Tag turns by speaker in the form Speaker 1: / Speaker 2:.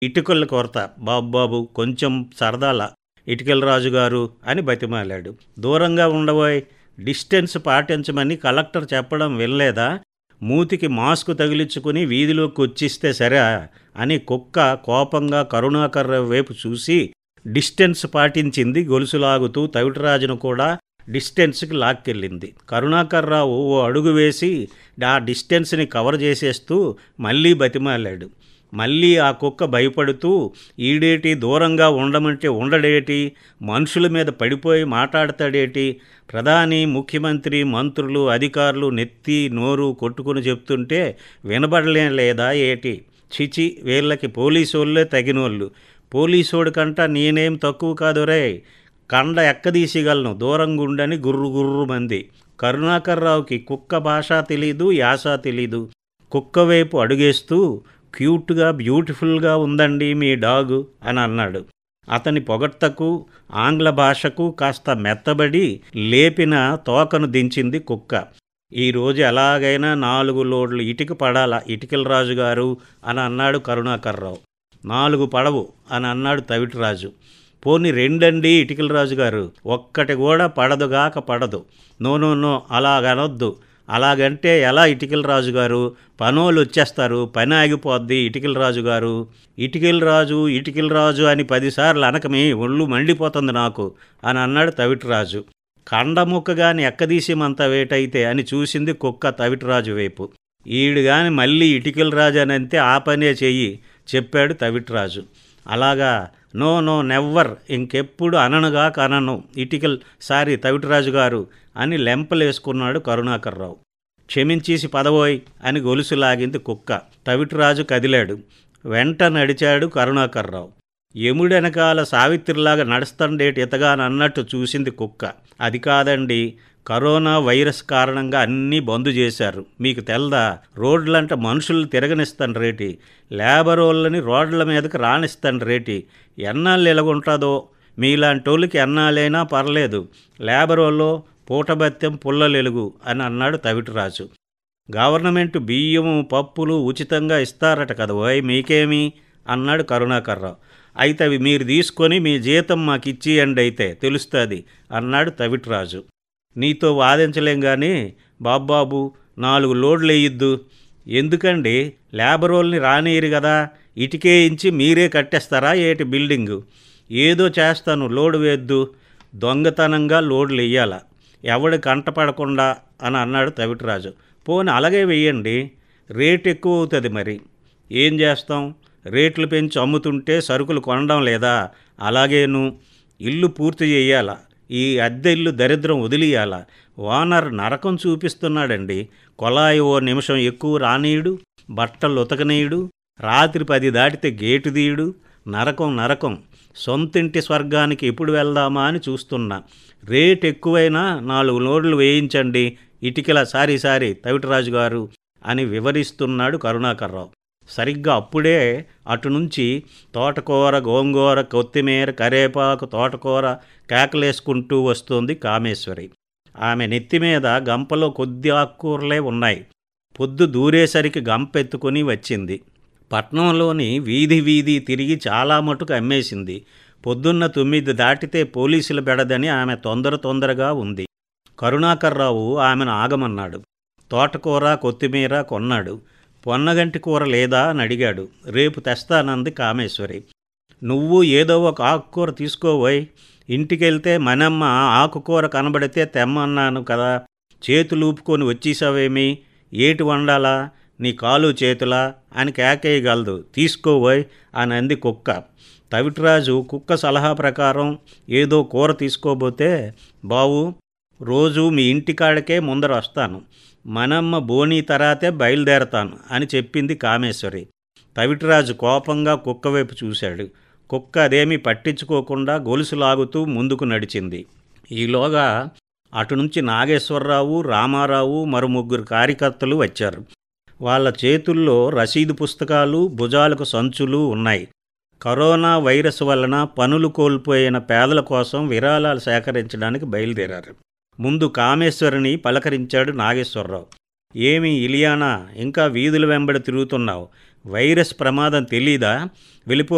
Speaker 1: ఇటుకల కొరత బాబు బాబు కొంచెం సరదాల ఇటుకల రాజు గారు అని బతిమాలాడు దూరంగా ఉండబోయ్ డిస్టెన్స్ పాటించమని కలెక్టర్ చెప్పడం వినలేదా మూతికి మాస్క్ తగిలించుకుని వీధిలోకి వచ్చిస్తే సరే అని కుక్క కోపంగా కరుణాకర్ వైపు చూసి డిస్టెన్స్ పాటించింది గొలుసులాగుతూ తవిటరాజును కూడా డిస్టెన్స్కి లాక్కెళ్ళింది కరుణాకర్ రావు ఓ అడుగు వేసి ఆ డిస్టెన్స్ని కవర్ చేసేస్తూ మళ్ళీ బతిమాలాడు మళ్ళీ ఆ కుక్క భయపడుతూ ఈడేటి దూరంగా ఉండమంటే ఉండడేటి మనుషుల మీద పడిపోయి మాట్లాడతాడేటి ప్రధాని ముఖ్యమంత్రి మంత్రులు అధికారులు నెత్తి నోరు కొట్టుకుని చెప్తుంటే వినబడలే లేదా ఏటి చిచి వీళ్ళకి పోలీసోళ్ళే తగినోళ్ళు పోలీసోడి కంట నేనేం తక్కువ కాదు రే కండ ఎక్కదీసిగలను దూరంగా ఉండని గుర్రు గుర్రు మంది కరుణాకర్ రావుకి కుక్క భాష తెలీదు యాస తెలీదు కుక్క వైపు అడుగేస్తూ క్యూట్గా బ్యూటిఫుల్గా ఉందండి మీ డాగు అని అన్నాడు అతని పొగడ్తకు ఆంగ్ల భాషకు కాస్త మెత్తబడి లేపిన తోకను దించింది కుక్క ఈరోజు ఎలాగైనా నాలుగు లోడ్లు ఇటుక పడాలా ఇటుకల రాజు గారు అని అన్నాడు కరుణాకర్రావు నాలుగు పడవు అని అన్నాడు తవిటిరాజు పోని రెండండి ఇటుకల రాజు గారు ఒక్కటి కూడా పడదుగాక పడదు నో నో నో అలాగనొద్దు అలాగంటే ఎలా ఇటుకల రాజు గారు పనోళ్ళు వచ్చేస్తారు పని ఆగిపోద్ది ఇటుకల రాజు గారు ఇటుకల రాజు ఇటుకల రాజు అని పదిసార్లు అనకమే ఒళ్ళు మండిపోతుంది నాకు అని అన్నాడు తవిటిరాజు కండముక్కగాని ఎక్కదీసిమంత వేటైతే అని చూసింది కుక్క తవిటిరాజు వైపు ఈడు గాని మళ్ళీ ఇటుకల రాజు అని అంతే ఆ పనే చెయ్యి చెప్పాడు తవిటిరాజు అలాగా నో నో నెవ్వర్ ఇంకెప్పుడు అననుగా కనను ఇటికల్ సారీ తవిటిరాజు గారు అని లెంపలేసుకున్నాడు కరుణాకర్రావు క్షమించేసి పదవోయ్ అని గొలుసు లాగింది కుక్క తవిటిరాజు కదిలాడు వెంట నడిచాడు కరుణాకర్రావు ఎముడెనకాల సావిత్రిలాగా నడుస్తండేటి ఇతగానన్నట్టు చూసింది కుక్క అది కాదండి కరోనా వైరస్ కారణంగా అన్నీ బంద్ చేశారు మీకు తెల్దా రోడ్లంట మనుషులు తిరగనిస్తాను రేటి లేబరోళ్ళని రోడ్ల మీదకి రానిస్తాను రేటి ఎన్నాళ్ళు ఎలాగుంటుందో మీలాంటోళ్ళకి ఎన్నాళ్ళైనా పర్లేదు లేబరోళ్ళు పూటబత్యం పుల్లలెలుగు అని అన్నాడు తవిటిరాజు గవర్నమెంట్ బియ్యము పప్పులు ఉచితంగా ఇస్తారట కదా ఓయ్ మీకేమి అన్నాడు కరుణాకర్రావు అయితే అవి మీరు తీసుకొని మీ జీతం మాకు ఇచ్చియండి అయితే తెలుస్తుంది అన్నాడు తవిటిరాజు నీతో వాదించలేం కానీ బాబ్బాబు నాలుగు లోడ్లు వేయొద్దు ఎందుకండి లేబరోల్ని రానియరు కదా ఇటుకే ఇంచి మీరే కట్టేస్తారా ఏటి బిల్డింగు ఏదో చేస్తాను లోడు వేద్దు దొంగతనంగా లోడ్లు వెయ్యాల ఎవడి కంటపడకుండా అని అన్నాడు తవిటిరాజు పోని అలాగే వెయ్యండి రేట్ ఎక్కువ అవుతుంది మరి ఏం చేస్తాం రేట్లు పెంచి అమ్ముతుంటే సరుకులు కొనడం లేదా అలాగేను ఇల్లు పూర్తి చేయాలా ఈ అద్దె ఇల్లు దరిద్రం వదిలియాల ఓనర్ నరకం చూపిస్తున్నాడండి కొలాయి ఓ నిమిషం ఎక్కువ రానీయుడు బట్టలు ఉతకనీయుడు రాత్రి పది దాటితే గేటు తీయుడు నరకం నరకం సొంతింటి స్వర్గానికి ఎప్పుడు వెళ్దామా అని చూస్తున్నా రేట్ ఎక్కువైనా నాలుగు లోడ్లు వేయించండి ఇటికల సారీ సారీ తవిటిరాజు గారు అని వివరిస్తున్నాడు కరుణాకర్రావు సరిగ్గా అప్పుడే అటు నుంచి తోటకూర గోంగూర కొత్తిమీర కరేపాకు తోటకూర కేకలేసుకుంటూ వస్తోంది కామేశ్వరి ఆమె నెత్తి మీద గంపలో కొద్ది ఆకుకూరలే ఉన్నాయి పొద్దు దూరేసరికి గంపెత్తుకుని వచ్చింది పట్నంలోని వీధి వీధి తిరిగి చాలా మటుకు అమ్మేసింది పొద్దున్న తొమ్మిది దాటితే పోలీసులు బెడదని ఆమె తొందర తొందరగా ఉంది కరుణాకర్రావు ఆమెను ఆగమన్నాడు తోటకూర కొత్తిమీర కొన్నాడు పొన్నగంటి కూర లేదా అని అడిగాడు రేపు తెస్తానంది కామేశ్వరి నువ్వు ఏదో ఒక ఆకుకూర తీసుకోబోయ్ ఇంటికెళ్తే మనమ్మ ఆకుకూర కనబడితే తెమ్మన్నాను కదా చేతులు ఊపుకొని వచ్చేసావేమి ఏటి వండాలా నీ కాలు చేతులా అని కేకేయగలదు తీసుకోబోయ్ అని అంది కుక్క తవిటిరాజు కుక్క సలహా ప్రకారం ఏదో కూర తీసుకోబోతే బావు రోజు మీ ఇంటికాడకే ముందర వస్తాను మనమ్మ బోని తరాతే బయలుదేరతాను అని చెప్పింది కామేశ్వరి తవిటిరాజు కోపంగా కుక్క వైపు చూశాడు కుక్క అదేమీ పట్టించుకోకుండా గొలుసు లాగుతూ ముందుకు నడిచింది ఈలోగా అటు నుంచి నాగేశ్వరరావు రామారావు మరో ముగ్గురు కార్యకర్తలు వచ్చారు వాళ్ళ చేతుల్లో రసీదు పుస్తకాలు భుజాలకు సంచులు ఉన్నాయి కరోనా వైరస్ వలన పనులు కోల్పోయిన పేదల కోసం విరాళాలు సేకరించడానికి బయలుదేరారు ముందు కామేశ్వరిని పలకరించాడు నాగేశ్వరరావు ఏమి ఇలియానా ఇంకా వీధుల వెంబడి తిరుగుతున్నావు వైరస్ ప్రమాదం తెలీదా వెళ్ళిపో